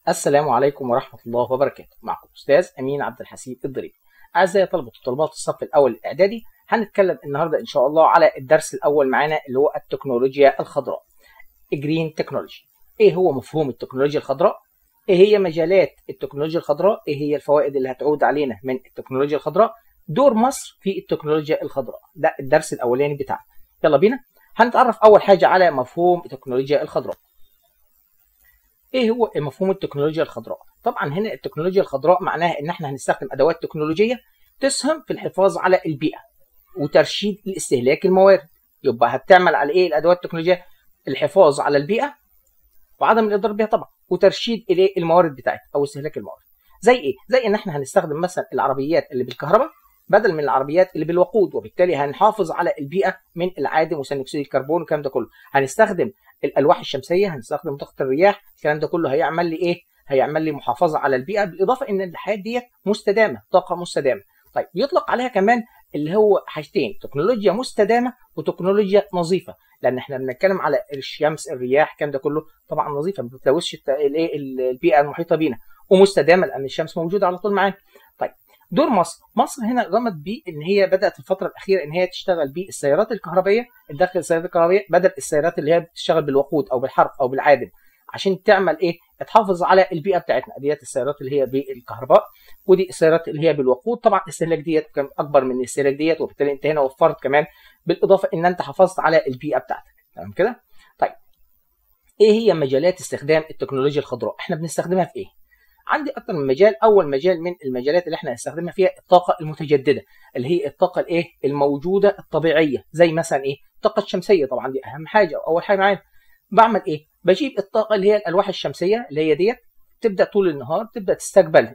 السلام عليكم ورحمة الله وبركاته معكم أستاذ أمين عبد الحسيب الضريبي أعزائي طلبة وطلبات الصف الأول الإعدادي هنتكلم النهاردة إن شاء الله على الدرس الأول معانا اللي هو التكنولوجيا الخضراء جرين تكنولوجي إيه هو مفهوم التكنولوجيا الخضراء إيه هي مجالات التكنولوجيا الخضراء إيه هي الفوائد اللي هتعود علينا من التكنولوجيا الخضراء دور مصر في التكنولوجيا الخضراء ده الدرس الأولاني بتاعنا يلا بينا هنتعرف أول حاجة على مفهوم التكنولوجيا الخضراء ايه هو مفهوم التكنولوجيا الخضراء طبعا هنا التكنولوجيا الخضراء معناها ان احنا هنستخدم ادوات تكنولوجيه تسهم في الحفاظ على البيئه وترشيد لاستهلاك الموارد يبقى هتعمل على ايه الادوات التكنولوجيه الحفاظ على البيئه وعدم الاضرار بها طبعا وترشيد الايه الموارد بتاعتها او استهلاك الموارد زي ايه زي ان احنا هنستخدم مثلا العربيات اللي بالكهرباء بدل من العربيات اللي بالوقود وبالتالي هنحافظ على البيئه من العادم وثاني اكسيد الكربون والكلام ده كله هنستخدم الالواح الشمسيه هنستخدم طاقه الرياح الكلام ده كله هيعمل لي ايه هيعمل لي محافظه على البيئه بالاضافه ان الحياه ديت مستدامه طاقه مستدامه طيب يطلق عليها كمان اللي هو حاجتين تكنولوجيا مستدامه وتكنولوجيا نظيفه لان احنا بنتكلم على الشمس الرياح الكلام ده كله طبعا نظيفه ما بتلوثش الايه البيئه المحيطه بينا ومستدامه لان الشمس موجوده على طول معانا طيب دور مصر مصر هنا قامت بيه ان هي بدات الفتره الاخيره ان هي تشتغل بالسيارات الكهربائيه الداخل السيارات الكهربائيه بدل السيارات اللي هي بتشتغل بالوقود او بالحرق او بالعادم عشان تعمل ايه تحافظ على البيئه بتاعتنا ديت السيارات اللي هي بالكهرباء ودي السيارات اللي هي بالوقود طبعا الاستهلاك ديت كان اكبر من الاستهلاك ديت وبالتالي انت هنا وفرت كمان بالاضافه ان انت حافظت على البيئه بتاعتك تمام كده طيب ايه هي مجالات استخدام التكنولوجيا الخضراء احنا بنستخدمها في ايه عندي اكتر من مجال اول مجال من المجالات اللي احنا هنستخدمها فيها الطاقه المتجدده اللي هي الطاقه الايه الموجوده الطبيعيه زي مثلا ايه الطاقه الشمسيه طبعا دي اهم حاجه اول حاجه معانا بعمل ايه بجيب الطاقه اللي هي الالواح الشمسيه اللي هي ديت تبدا طول النهار تبدا تستقبل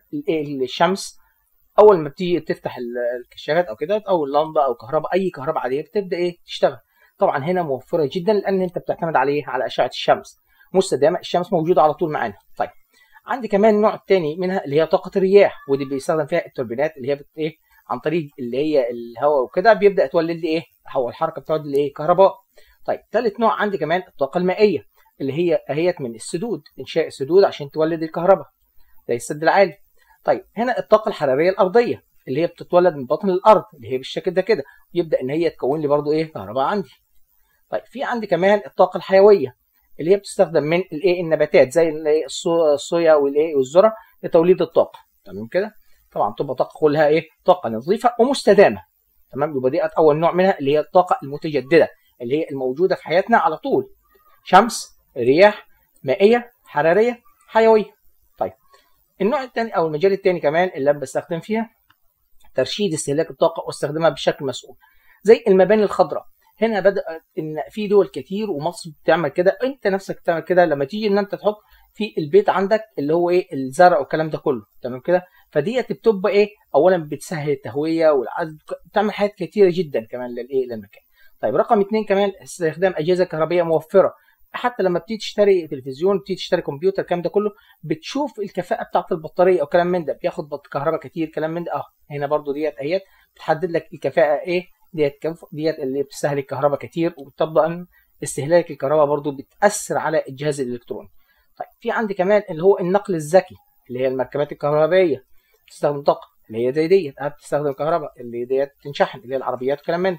الشمس اول ما بتيجي تفتح الكشافات او كده او اللمبه او كهرباء اي كهرباء عاديه بتبدا ايه تشتغل طبعا هنا موفره جدا لان انت بتعتمد عليه على اشعه الشمس مستدامه الشمس موجوده على طول معانا طيب عندي كمان نوع تاني منها اللي هي طاقه الرياح ودي بيستخدم فيها التوربينات اللي هي بت ايه عن طريق اللي هي الهواء وكده بيبدا تولد لي ايه هو الحركه بتولد لي ايه كهرباء طيب ثالث نوع عندي كمان الطاقه المائيه اللي هي اهيت من السدود انشاء السدود عشان تولد الكهرباء زي السد العالي طيب هنا الطاقه الحراريه الارضيه اللي هي بتتولد من بطن الارض اللي هي بالشكل ده كده يبدا ان هي تكون لي برضو ايه كهرباء عندي طيب في عندي كمان الطاقه الحيويه اللي هي بتستخدم من الايه النباتات زي الصويا والايه والذره لتوليد الطاقه تمام كده طبعا تبقى طاقه كلها ايه طاقه نظيفه ومستدامه تمام يبقى دي اول نوع منها اللي هي الطاقه المتجدده اللي هي الموجوده في حياتنا على طول شمس رياح مائيه حراريه حيويه طيب النوع الثاني او المجال الثاني كمان اللي انا بستخدم فيها ترشيد استهلاك الطاقه واستخدامها بشكل مسؤول زي المباني الخضراء هنا بدا ان في دول كتير ومصر بتعمل كده انت نفسك بتعمل كده لما تيجي ان انت تحط في البيت عندك اللي هو ايه الزرع والكلام ده كله تمام كده فديت بتبقى ايه اولا بتسهل التهويه والعدد بتعمل حاجات كتيره جدا كمان للايه للمكان طيب رقم اثنين كمان استخدام اجهزه كهربائيه موفره حتى لما بتيجي تشتري تلفزيون بتيجي تشتري كمبيوتر الكلام ده كله بتشوف الكفاءه بتاعه البطاريه او كلام من ده بياخد كهرباء كتير كلام من ده اه هنا برضو ديت اهيت بتحدد لك الكفاءه ايه ديت ديت اللي بتستهلك الكهرباء كتير وطبعا استهلاك الكهرباء برضو بتاثر على الجهاز الالكتروني طيب في عندي كمان اللي هو النقل الذكي اللي هي المركبات الكهربائيه بتستخدم طاقه اللي هي زي ديت بتستخدم كهرباء اللي ديت تنشحن اللي هي العربيات وكلام من ده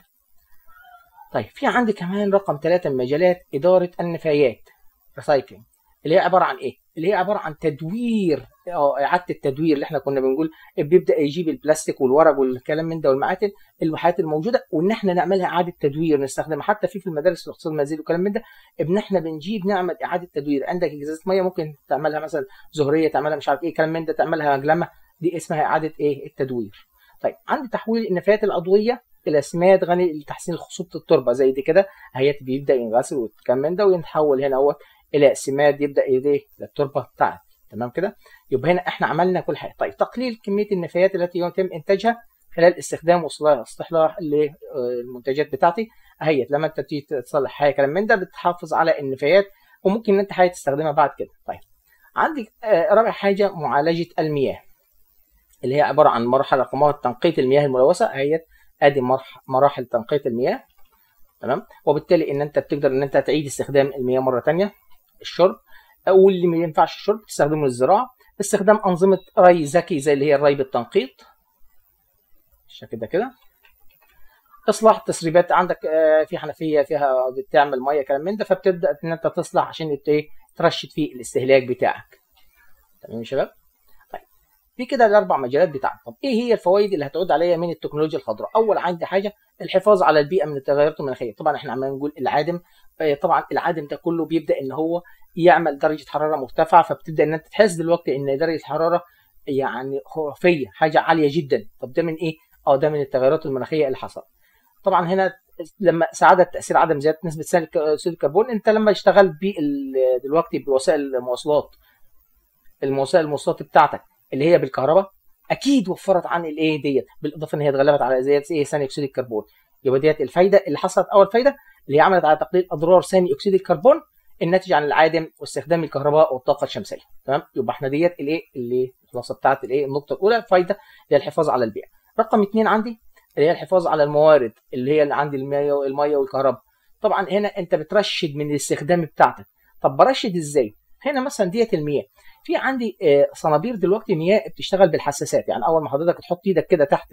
طيب في عندي كمان رقم ثلاثة من مجالات إدارة النفايات ريسايكلينج اللي هي عبارة عن إيه؟ اللي هي عبارة عن تدوير أو إعادة التدوير اللي إحنا كنا بنقول بيبدأ يجيب البلاستيك والورق والكلام من ده والمعادن الوحدات الموجودة وإن إحنا نعملها إعادة تدوير نستخدمها حتى في في المدارس في الاقتصاد المنزلي والكلام من ده إن إحنا بنجيب نعمل إعادة تدوير عندك إزازة مية ممكن تعملها مثلا زهرية تعملها مش عارف إيه كلام من ده تعملها مجلمة دي اسمها إعادة إيه التدوير. طيب عندي تحويل النفايات العضوية الى سماد غني لتحسين خصوبه التربه زي دي كده اهيت بيبدا ينغسل ويتكلم من ده ويتحول هنا اهوت الى سماد يبدا ايه للتربه بتاعتي تمام كده يبقى هنا احنا عملنا كل حاجه طيب تقليل كميه النفايات التي يتم انتاجها خلال استخدام واصلاح للمنتجات بتاعتي اهيت لما انت تيجي تصلح حاجه كلام من ده بتحافظ على النفايات وممكن ان انت حاجه تستخدمها بعد كده طيب عندي رابع حاجه معالجه المياه اللي هي عباره عن مرحله رقم تنقيه المياه الملوثه اهيت ادي مراحل تنقيه المياه تمام وبالتالي ان انت بتقدر ان انت تعيد استخدام المياه مره ثانيه الشرب واللي ما ينفعش الشرب تستخدمه للزراعه استخدام انظمه ري ذكي زي اللي هي الري بالتنقيط بالشكل ده كده اصلاح التسريبات عندك في حنفيه فيها بتعمل ميه كلام من ده فبتبدا ان انت تصلح عشان ايه ترشد فيه الاستهلاك بتاعك تمام يا شباب طيب في كده الاربع مجالات بتاعتك طب ايه هي الفوائد اللي هتعود عليا من التكنولوجيا الخضراء اول عندي حاجه الحفاظ على البيئه من التغيرات المناخيه طبعا احنا عمالين نقول العادم طبعا العادم ده كله بيبدا ان هو يعمل درجه حراره مرتفعه فبتبدا ان انت تحس دلوقتي ان درجه الحراره يعني خرافيه حاجه عاليه جدا طب ده من ايه اه ده من التغيرات المناخيه اللي حصلت طبعا هنا لما ساعدت تاثير عدم زياده نسبه ثاني اكسيد الكربون انت لما اشتغلت دلوقتي بوسائل المواصلات الوسائل المواصلات بتاعتك اللي هي بالكهرباء اكيد وفرت عن الايه ديت بالاضافه ان هي اتغلبت على زياده ايه ثاني اكسيد الكربون يبقى ديت الفايده اللي حصلت اول فايده اللي هي عملت على تقليل اضرار ثاني اكسيد الكربون الناتج عن العادم واستخدام الكهرباء والطاقه الشمسيه تمام يبقى احنا ديت الايه اللي الخلاصه بتاعت الايه النقطه الاولى فايده اللي هي الحفاظ على البيئه رقم اثنين عندي اللي هي الحفاظ على الموارد اللي هي اللي عندي الميه الميه والكهرباء طبعا هنا انت بترشد من الاستخدام بتاعتك طب برشد ازاي هنا مثلا ديت المياه في عندي صنابير دلوقتي مياه بتشتغل بالحساسات يعني اول ما حضرتك تحط ايدك كده تحت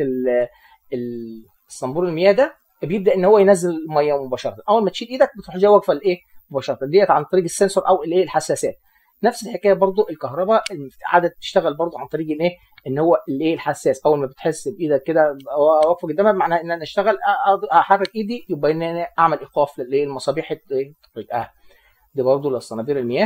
الصنبور المياه ده بيبدا ان هو ينزل الميه مباشره اول ما تشيل ايدك بتروح جايه واقفه الايه مباشره ديت عن طريق السنسور او الايه الحساسات نفس الحكايه برضو الكهرباء عادت تشتغل برضو عن طريق الايه ان هو الايه الحساس اول ما بتحس بايدك كده واقفه قدامها معناها ان انا اشتغل احرك ايدي يبقى ان انا اعمل ايقاف للايه المصابيح اه دي برضو للصنابير المياه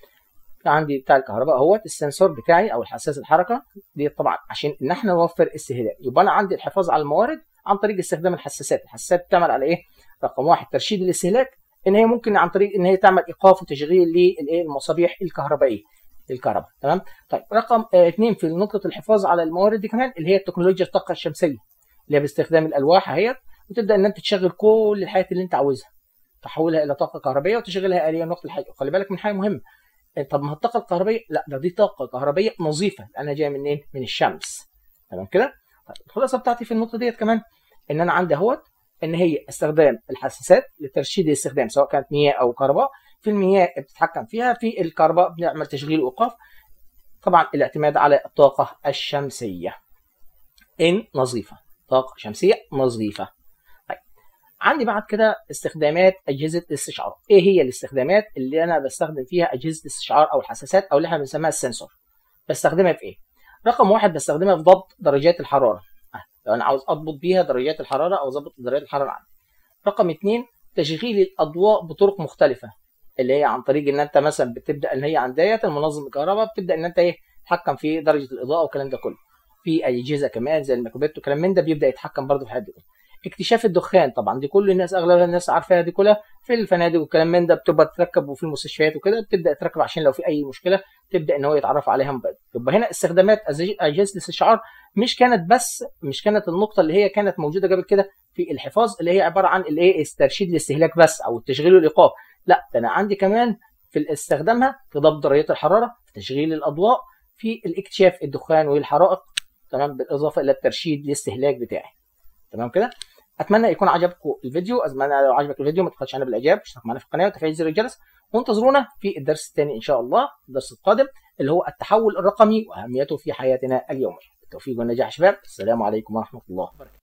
عندي بتاع الكهرباء اهوت السنسور بتاعي او الحساس الحركه دي طبعا عشان ان احنا نوفر استهلاك يبقى انا عندي الحفاظ على الموارد عن طريق استخدام الحساسات الحساسات بتعمل على ايه رقم واحد ترشيد الاستهلاك ان هي ممكن عن طريق ان هي تعمل ايقاف وتشغيل للايه المصابيح الكهربائيه الكهرباء تمام طيب رقم اثنين في نقطه الحفاظ على الموارد دي كمان اللي هي تكنولوجيا الطاقه الشمسيه اللي هي باستخدام الالواح اهيت وتبدا ان انت تشغل كل الحاجات اللي انت عاوزها تحولها الى طاقه كهربائيه وتشغلها اليا وقت الحاجه خلي بالك من حاجه مهمه طب ما الطاقه الكهربائيه لا ده دي طاقه كهربائيه نظيفه انا جايه منين من الشمس تمام كده طيب الخلاصه بتاعتي في النقطه ديت كمان ان انا عندي اهوت ان هي استخدام الحساسات لترشيد الاستخدام سواء كانت مياه او كهرباء في المياه بتتحكم فيها في الكهرباء بنعمل تشغيل وايقاف طبعا الاعتماد على الطاقه الشمسيه ان نظيفه طاقه شمسيه نظيفه طيب عندي بعد كده استخدامات اجهزه الاستشعار ايه هي الاستخدامات اللي انا بستخدم فيها اجهزه الاستشعار او الحساسات او اللي احنا بنسميها السنسور بستخدمها في ايه رقم واحد بستخدمها في ضبط درجات الحراره لو انا عاوز اضبط بيها درجات الحراره او اظبط درجات الحراره عندي رقم اثنين تشغيل الاضواء بطرق مختلفه اللي هي عن طريق ان انت مثلا بتبدا ان هي عندية المنظم الكهرباء بتبدا ان انت ايه تتحكم في درجه الاضاءه والكلام ده كله في اجهزه كمان زي الميكروبات وكلام من ده بيبدا يتحكم برضه في الحاجات دي اكتشاف الدخان طبعا دي كل الناس اغلب الناس عارفاها دي كلها في الفنادق والكلام من ده بتبقى تركب وفي المستشفيات وكده بتبدا تركب عشان لو في اي مشكله تبدا ان هو يتعرف عليها من بدري يبقى هنا استخدامات اجهزه الاستشعار مش كانت بس مش كانت النقطه اللي هي كانت موجوده قبل كده في الحفاظ اللي هي عباره عن الايه ترشيد الاستهلاك بس او التشغيل والايقاف لا ده انا عندي كمان في استخدامها في ضبط درجات الحراره في تشغيل الاضواء في الاكتشاف الدخان والحرائق تمام بالاضافه الى الترشيد الاستهلاك بتاعي تمام كده اتمنى يكون عجبكم الفيديو اتمنى لو عجبك الفيديو ما تبخلش عننا بالاعجاب اشترك معنا في القناه وتفعيل زر الجرس وانتظرونا في الدرس الثاني ان شاء الله الدرس القادم اللي هو التحول الرقمي واهميته في حياتنا اليوميه بالتوفيق والنجاح يا شباب السلام عليكم ورحمه الله وبركاته